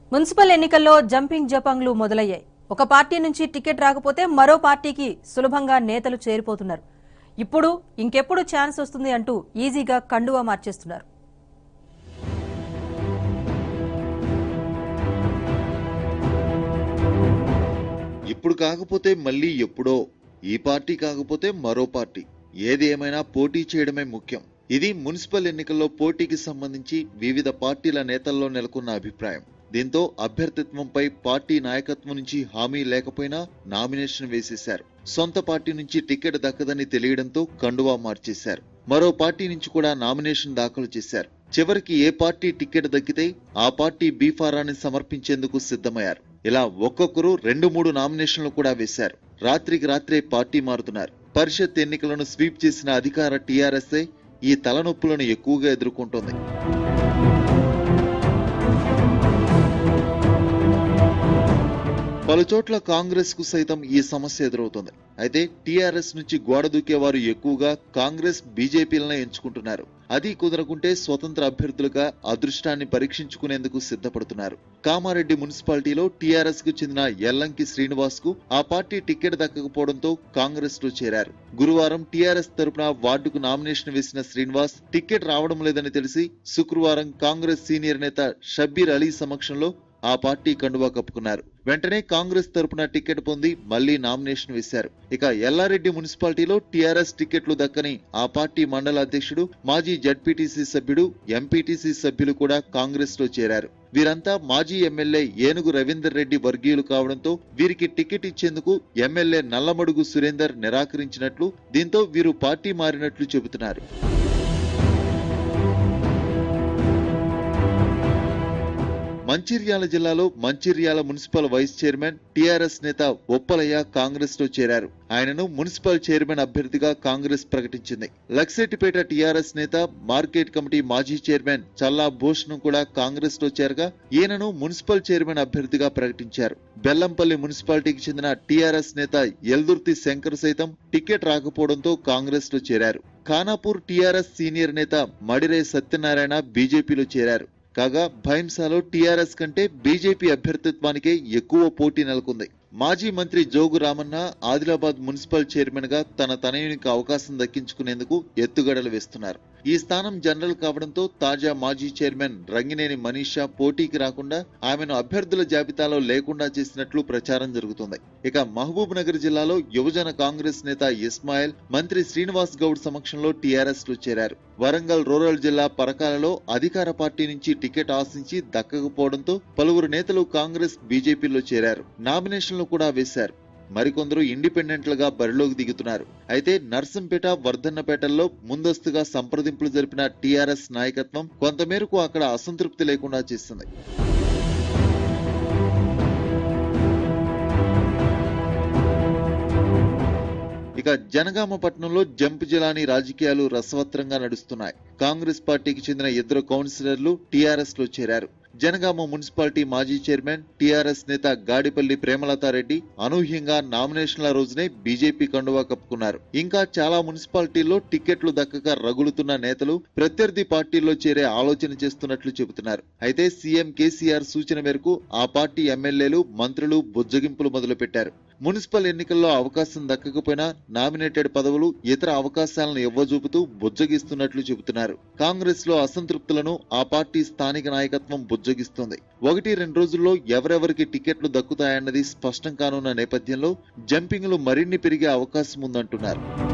municipal ఎన్నికల్లో jumping జపాంగ్లు మొదలయ్యాయి ఒక పార్టీ నుంచి టికెట్ రాకపోతే మరో పార్టీకి సులభంగా నేతలు చేరిపోతున్నారు ఇప్పుడు ఇంకెప్పుడు ఛాన్స్ వస్తుంది అంటూ ఈజీగా కండువా మార్చేస్తున్నారు ఇప్పుడు కాకపోతే మళ్ళీ ఎప్పుడో ఈ పార్టీ కాకపోతే మరో పార్టీ ఏది ఏమైనా పోటీ చేయడమే ముఖ్యం ఇది మున్సిపల్ ఎన్నికల్లో పోటీకి సంబంధించి వివిధ పార్టీల నేతల్లో నెలకొన్న అభిప్రాయం దీంతో అభ్యర్థిత్వంపై పార్టీ నాయకత్వం నుంచి హామీ లేకపోయినా నామినేషన్ వేసేశారు సొంత పార్టీ నుంచి టికెట్ దక్కదని తెలియడంతో కండువా మార్చేశారు మరో పార్టీ నుంచి కూడా నామినేషన్ దాఖలు చేశారు చివరికి ఏ పార్టీ టికెట్ దక్కితే ఆ పార్టీ బీఫారాన్ని సమర్పించేందుకు సిద్ధమయ్యారు ఇలా ఒక్కొక్కరు రెండు మూడు నామినేషన్లు కూడా వేశారు రాత్రికి రాత్రే పార్టీ మారుతున్నారు పరిషత్ ఎన్నికలను స్వీప్ చేసిన అధికార టీఆర్ఎస్ఏ ఈ తలనొప్పులను ఎక్కువగా ఎదుర్కొంటోంది పలు చోట్ల కాంగ్రెస్ కు సైతం ఈ సమస్య ఎదురవుతుంది అయితే టీఆర్ఎస్ నుంచి గోడ దూకేవారు ఎక్కువగా కాంగ్రెస్ బీజేపీలనే ఎంచుకుంటున్నారు అది కుదరకుంటే స్వతంత్ర అభ్యర్థులుగా అదృష్టాన్ని పరీక్షించుకునేందుకు సిద్ధపడుతున్నారు కామారెడ్డి మున్సిపాలిటీలో టీఆర్ఎస్ కు చెందిన ఎల్లంకి శ్రీనివాస్ కు ఆ పార్టీ టికెట్ దక్కకపోవడంతో కాంగ్రెస్ లో చేరారు గురువారం టీఆర్ఎస్ తరపున వార్డుకు నామినేషన్ వేసిన శ్రీనివాస్ టికెట్ రావడం లేదని తెలిసి శుక్రవారం కాంగ్రెస్ సీనియర్ నేత షబ్బీర్ అలీ సమక్షంలో ఆ పార్టీ కండువా కప్పుకున్నారు వెంటనే కాంగ్రెస్ తరపున టికెట్ పొంది మళ్లీ నామినేషన్ వేశారు ఇక ఎల్లారెడ్డి మున్సిపాలిటీలో టీఆర్ఎస్ టికెట్లు దక్కని ఆ పార్టీ మండల అధ్యక్షుడు మాజీ జడ్పీటీసీ సభ్యుడు ఎంపీటీసీ సభ్యులు కూడా కాంగ్రెస్ లో చేరారు వీరంతా మాజీ ఎమ్మెల్యే ఏనుగు రవీందర్ రెడ్డి వర్గీయులు కావడంతో వీరికి టికెట్ ఇచ్చేందుకు ఎమ్మెల్యే నల్లమడుగు సురేందర్ నిరాకరించినట్లు దీంతో వీరు పార్టీ మారినట్లు చెబుతున్నారు మంచిర్యాల జిల్లాలో Mancherial municipal vice chairman TRS నేత ఒప్పలయ్య కాంగ్రెస్ లో చేరారు ఆయనను మున్సిపల్ చైర్మన్ అభ్యర్థిగా కాంగ్రెస్ ప్రకటించింది లక్సెట్టిపేట టీఆర్ఎస్ నేత మార్కెట్ కమిటీ మాజీ చైర్మన్ చల్లా భూషణ్ కూడా కాంగ్రెస్ లో చేరగా ఈయనను మున్సిపల్ చైర్మన్ అభ్యర్థిగా ప్రకటించారు బెల్లంపల్లి మున్సిపాలిటీకి చెందిన టీఆర్ఎస్ నేత ఎల్దుర్తి శంకర్ సైతం టికెట్ రాకపోవడంతో కాంగ్రెస్ లో చేరారు ఖానాపూర్ టీఆర్ఎస్ సీనియర్ నేత మడిరే సత్యనారాయణ బీజేపీలో చేరారు కాగా భైంసాలో టీఆర్ఎస్ కంటే బీజేపీ అభ్యర్థిత్వానికే ఎక్కువ పోటీ నెలకొంది మాజీ మంత్రి జోగు రామన్న ఆదిలాబాద్ మున్సిపల్ చైర్మన్ గా తన తనయునికి అవకాశం దక్కించుకునేందుకు ఎత్తుగడలు వేస్తున్నారు ఈ స్థానం జనరల్ కావడంతో తాజా మాజీ చైర్మన్ రంగినేని మనీషా పోటీకి రాకుండా ఆమెను అభ్యర్థుల జాబితాలో లేకుండా చేసినట్లు ప్రచారం జరుగుతుంది ఇక మహబూబ్ నగర్ జిల్లాలో యువజన కాంగ్రెస్ నేత ఇస్మాయిల్ మంత్రి శ్రీనివాస్ గౌడ్ సమక్షంలో టీఆర్ఎస్ లో చేరారు వరంగల్ రూరల్ జిల్లా పరకాలలో అధికార పార్టీ నుంచి టికెట్ ఆశించి దక్కకపోవడంతో పలువురు నేతలు కాంగ్రెస్ బీజేపీలో చేరారు నామినేషన్లు కూడా వేశారు మరికొందరు ఇండిపెండెంట్లుగా బరిలోకి దిగుతున్నారు అయితే నర్సంపేట వర్ధన్నపేటల్లో ముందస్తుగా సంప్రదింపులు జరిపిన టీఆర్ఎస్ నాయకత్వం కొంతమేరకు అక్కడ అసంతృప్తి లేకుండా చేసింది ఇక జనగామ పట్టణంలో జంప్ జిలానీ రాజకీయాలు రసవత్రంగా నడుస్తున్నాయి కాంగ్రెస్ పార్టీకి చెందిన ఇద్దరు కౌన్సిలర్లు టీఆర్ఎస్ లో చేరారు జనగామ మున్సిపాలిటీ మాజీ చైర్మన్ టీఆర్ఎస్ నేత గాడిపల్లి ప్రేమలతారెడ్డి అనూహ్యంగా నామినేషన్ల రోజునే బీజేపీ కండువా కప్పుకున్నారు ఇంకా చాలా మున్సిపాలిటీల్లో టికెట్లు దక్కక రగులుతున్న నేతలు ప్రత్యర్థి పార్టీల్లో చేరే ఆలోచన చేస్తున్నట్లు చెబుతున్నారు అయితే సీఎం కేసీఆర్ సూచన మేరకు ఆ పార్టీ ఎమ్మెల్యేలు మంత్రులు బుజ్జగింపులు మొదలుపెట్టారు మున్సిపల్ ఎన్నికల్లో అవకాశం దక్కకపోయినా నామినేటెడ్ పదవులు ఇతర అవకాశాలను ఇవ్వజూపుతూ బుజ్జగిస్తున్నట్లు చెబుతున్నారు కాంగ్రెస్ లో అసంతృప్తులను ఆ పార్టీ స్థానిక నాయకత్వం బుజ్జగిస్తోంది ఒకటి రెండు రోజుల్లో ఎవరెవరికి టికెట్లు దక్కుతాయన్నది స్పష్టం కానున్న నేపథ్యంలో జంపింగ్లు మరిన్ని పెరిగే అవకాశం ఉందంటున్నారు